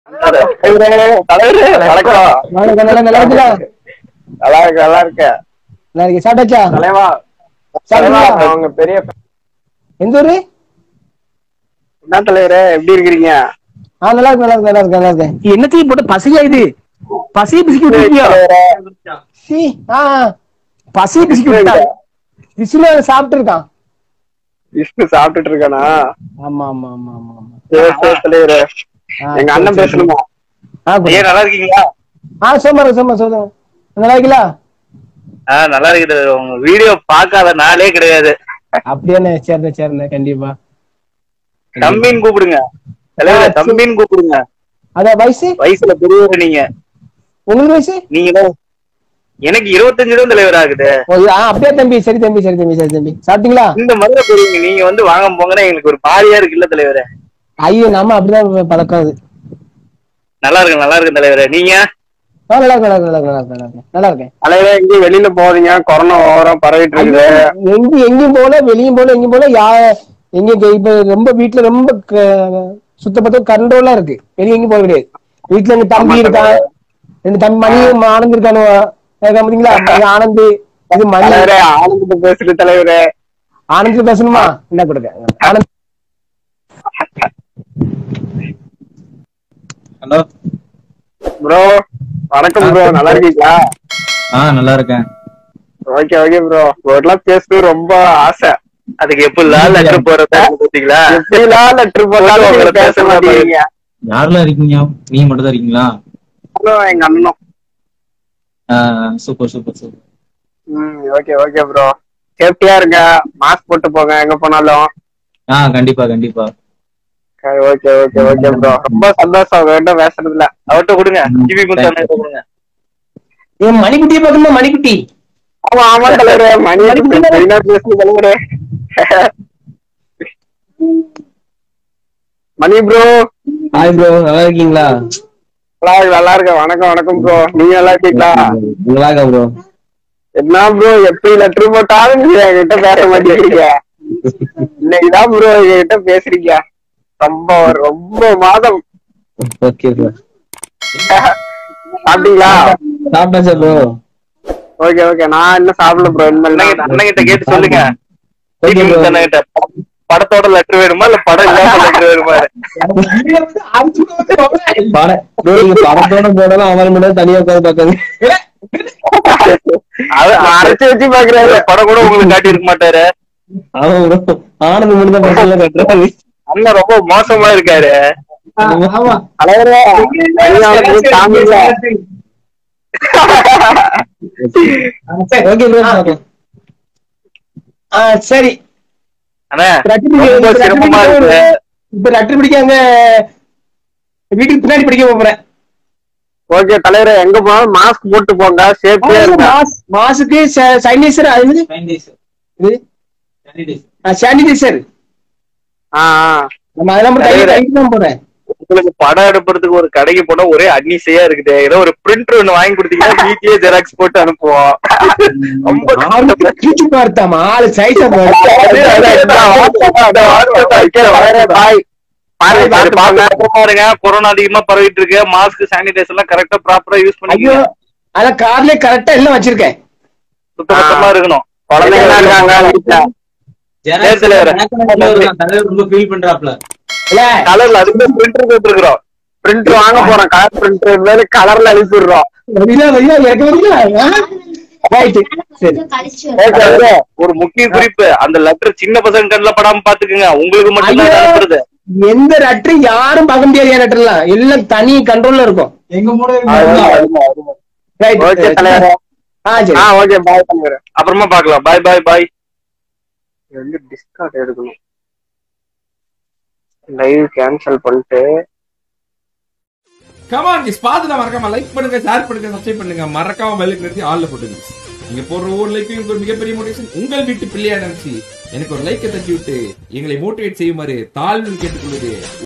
தலைவரே, தலைவரே, வணக்கம். வணக்கம், நல்லா நல்லா இருக்கீங்களா? நல்லா இருக்கு நல்லா இருக்கு நல்லா இருக்கு சாப்பிட்டாச்சா தலைவா தலைவா சாப்பிட்டீங்களா? அவங்க பெரிய எந்த ஊரு என்ன தலைவரே எப்படி இருக்கிறீங்க ஆ நல்லா இருக்கு நல்லா இருக்கு நல்லா இருக்கு நல்லா இருக்கு என்னத்தையும் போட்டு பசியா இது பசி பிசிக்கி விட்டுருக்கியா தலைவரே, சி ஆ ஆ. பசி பிசிக்கி விட்டா விசில சாப்பிட்டு இருக்கான் விஷ்ணு சாப்பிட்டுட்டு இருக்கானா ஆமா ஆமா ஆமா ஆமா ஆமா சரி, சரி, தலைவரே ஆ, எங்க சரி, அண்ணன் சரி. பேசணுமா ஆ குடு. ஐயா நல்லா இருக்கீங்களா ஆ சோமா சோமா சோமா நல்லா இருக்கீங்களா ஆ நல்லா இருக்குது உங்க வீடியோ பார்க்காத நாளே கிடையாது அப்படியே சேர்ந்த சேர்ந்த கண்டிப்பா தம்பின்னு கூப்பிடுங்க தலைவரே ஆ, சரி. தம்பின்னு கூப்பிடுங்க அதான் வயசு வயசுல பெரியவர் நீங்க உங்களுக்கு வயசு நீங்க தான் எனக்கு இருபத்தஞ்சு தான் தலைவர் ஆகுது ஓ, இது- ஆ, அப்படியே தம்பி சரி தம்பி சரி தம்பி சரி தம்பி சாப்பிட்டீங்களா இந்த மதுரை பெரியவங்க நீங்க வந்து வாங்க போங்கன்னா எங்களுக்கு ஒரு பாரியா இருக்கு இல்ல தலைவரே ஐயோ நம்ம அப்படிதான் பழக்கம் அது நல்லா இருக்கு நல்லா இருக்கு தலைவரே நீங்க ஆ, நல்லா இருக்கு நல்லா இருக்கு நல்லா இருக்கு நல்லா இருக்கு நல்லா இருக்கேன் தலைவரே எங்கேயும் வெளியில போறீங்க கொரோனா ஓவரம் பரவிட்டு இருக்குது எங்க எங்கேயும் போல வெளியும் போல எங்கேயும் போல யா எங்க இங்க இப்ப ரொம்ப வீட்டுல ரொம்ப க- சுத்தப்பத்த கண்ட்ரோலா இருக்கு வெளிய எங்கேயும் போக கிடையாது வீட்டுல எங்க தம்பி ஆமா, இருக்கான் ரெண்டு தம்பி மணியும் ஆனந்த் இருக்கானுவ இருக்கா பாத்தீங்களா இது ஆனந்த் இது மணி தலைவரே ஆனந்திட்ட பேசுற தலைவரே ஆனந்த் பேசணுமா என்ன கொடுக்க ஆனந்த் ஹலோ ப்ரோ வணக்கம் ப்ரோ நல்லா இருக்கீங்களா ஆ நல்லா இருக்கேன் ஓகே ஓகே ப்ரோ உங்களாம் பேசணும் ரொம்ப ஆசை அதுக்கு எப்படிலாம் லெட்டர் போறத பாத்தீங்களா எப்படிலாம் லெட்டர் போட்டாலும் உங்களை பேச மாட்டேங்கிறீங்க யாரெல்லாம் இருக்கீங்க நீங்க மட்டும் தான் இருக்கீங்களா அப்புறம் எங்க அண்ணனும் சூப்பர் சூப்பர் சூப்பர் ம் ஓகே ஓகே ப்ரோ சேஃப்டியா இருங்க மாஸ்க் போட்டு போங்க எங்க போனாலும் ஆ கண்டிப்பா கண்டிப்பா ஓகே ஓகே ஓகே ப்ரோ ரொம்ப சந்தோஷம் உங்ககிட்ட பேசுறதுல அவர்கிட்ட கொடுங்க டிவி குந்தான கொடுங்க என் மணிக்குட்டியை பார்க்கணுமா மணிக்குட்டி ஆமா ஆமா தலைவரே மணி மெயினா பேசுங்க தலைவரே மணி ப்ரோ ஹாய் ப்ரோ நல்லா இருக்கீங்களா நல்லா இருக்கு நல்லா இருக்கேன் வணக்கம் வணக்கம் ப்ரோ நீங்க நல்லா இருக்கீங்களா நல்லா இருக்கா ப்ரோ என்ன ப்ரோ எப்படி லெட்டர் போட்டாலும் நீங்க என்கிட்ட பேச மாட்டேங்கிறீங்க இன்னைக்குதான் ப்ரோ என்கிட்ட பேசுறீங்க ரொம்ப ரொம்ப மாதம் ஓகே ப்ரோ சாப்பிட்டீங்களா சாப்பிட்டாச்சா ப்ரோ ஓகே ஓகே நான் இன்னும் சாப்பிடல ப்ரோ இனிமேல் அண்ணன் தான். அண்ணன் கிட்ட கேட்டு சொல்லுங்க Okay, டிவி bro. குந்தான கிட்ட படத்தோட லெட்டர் வேணுமா இல்ல படம் இல்லாம லெட்டர் வேணுமா பட- bro, நீங்க படத்தோட போனாலும் அவன் மட்டும் தனியா உட்காந்து பார்க்காங்க அது அரைச்சு வச்சு பாக்குறாரு படம் கூட உங்களுக்கு காட்டி இருக்க மாட்டாரு ஆமா ப்ரோ ஆனந்த் மட்டும் தான் பசங்க கட்டுறாங்க அண்ணன் ரொம்ப மோசமா இருக்காரு ஆமா தலைவரே கல்யாணத்துக்கு காமிங்க ஓகே ப்ரோ ஆ சரி அண்ணா ரட்டு ரொம்ப பிடிக்க- சிரமமா ரட்டு இருக்கு பிடிக்க- இப்ப ரட்டு பிடிக்காங்க வீட்டுக்கு பின்னாடி பிடிக்க போறேன் ஓகே தலைவரே எங்க போனாலும் மாஸ்க் போட்டு போங்க சேஃப்டியா இருங்க மாஸ்- மாசுக்கு சானிடைசர் அது என்னது? இது சானிடைசர் ஆ ஆ. நம்ம அதெல்லாம் மட்டும் கையில கைக்கு தான் போறேன் உங்களுக்கு படம் எடுக்கிறதுக்கு ஒரு கடைக்கு போனா ஒரே அன்னிசையா இருக்குது ஏதோ ஒரு பிரிண்டர் ஒண்ணு வாங்கி கொடுத்தீங்கன்னா வீட்லயே ஜெராக்ஸ் போட்டு அனுப்புவோம் ரொம்ப கீச்சு பார்த்தாமா ஆளு சைஸா அது- அது- அது- தலைவரே, bye. பாருங்க, பாத்து பாத்து போங்க. பாத்து பாருங்க கொரோனா அதிகமா பரவிட்டு இருக்கு மாஸ்க் சானிடைசர் எல்லாம் கரெக்டா ப்ராப்பரா யூஸ் ஐயோ பண்ணிக்கோங்க அத கார்லயே கரெக்டா எல்லாம் வச்சிருக்கேன் சுத்த பத்தமா இருக்கணும் குழந்தைங்களா இருக்காங்க வீட்டுல. சரி, தலைவரே. தலைவர் ரொம்ப ஃபீல் பண்றாப்ல இல்ல கலர்ல அதுக்கு பிரிண்டர் போட்டுருக்கிறோம் பிரிண்டர் வாங்க போறோம் கலர் பிரிண்டர் மேல கலர்ல அனுப்பிடுறோம் வரீங்களா வரீங்களா எனக்கு வரீங்களா ரைட்டு சரி ஓகே ஓகே ஒரு முக்கிய குறிப்பு அந்த லெட்டர் சின்ன பசங்க கண்ணுல படாம பாத்துக்குங்க உங்களுக்கு மட்டும் தான் ஐயோ. அனுப்புறது எந்த ரட்டு யாரும் பார்க்க முடியாது என் ரட்டெல்லாம் எல்லாம் தனி கண்ட்ரோல்ல இருக்கும் எங்க மூட ரைட் ஓகே தலைவரே ஆ சரி ஆ ஓகே பாய் தலைவரே அப்புறமா பாக்கலாம் பாய் பாய் பாய் இது வந்து டிஸ்கார்ட் எடுக்கணும் லைவ் கேன்சல் பண்ணிட்டு கமான் கிஸ் பார்த்து மறக்காம லைக் பண்ணுங்க ஷேர் பண்ணுங்க சப்ஸ்கிரைப் பண்ணுங்க மறக்காம பெல் நிறுத்தி ஆல்ல போட்டுங்க நீங்க போடுற ஒவ்வொரு லைக்கும் எனக்கு ஒரு மிகப்பெரிய மோட்டிவேஷன் உங்கள் வீட்டு பிள்ளையா நினைச்சு எனக்கு ஒரு லைக்கை தட்டி விட்டு எங்களை மோட்டிவேட் செய்யுமாறு தாழ்வு கேட்டுக்கொள்வது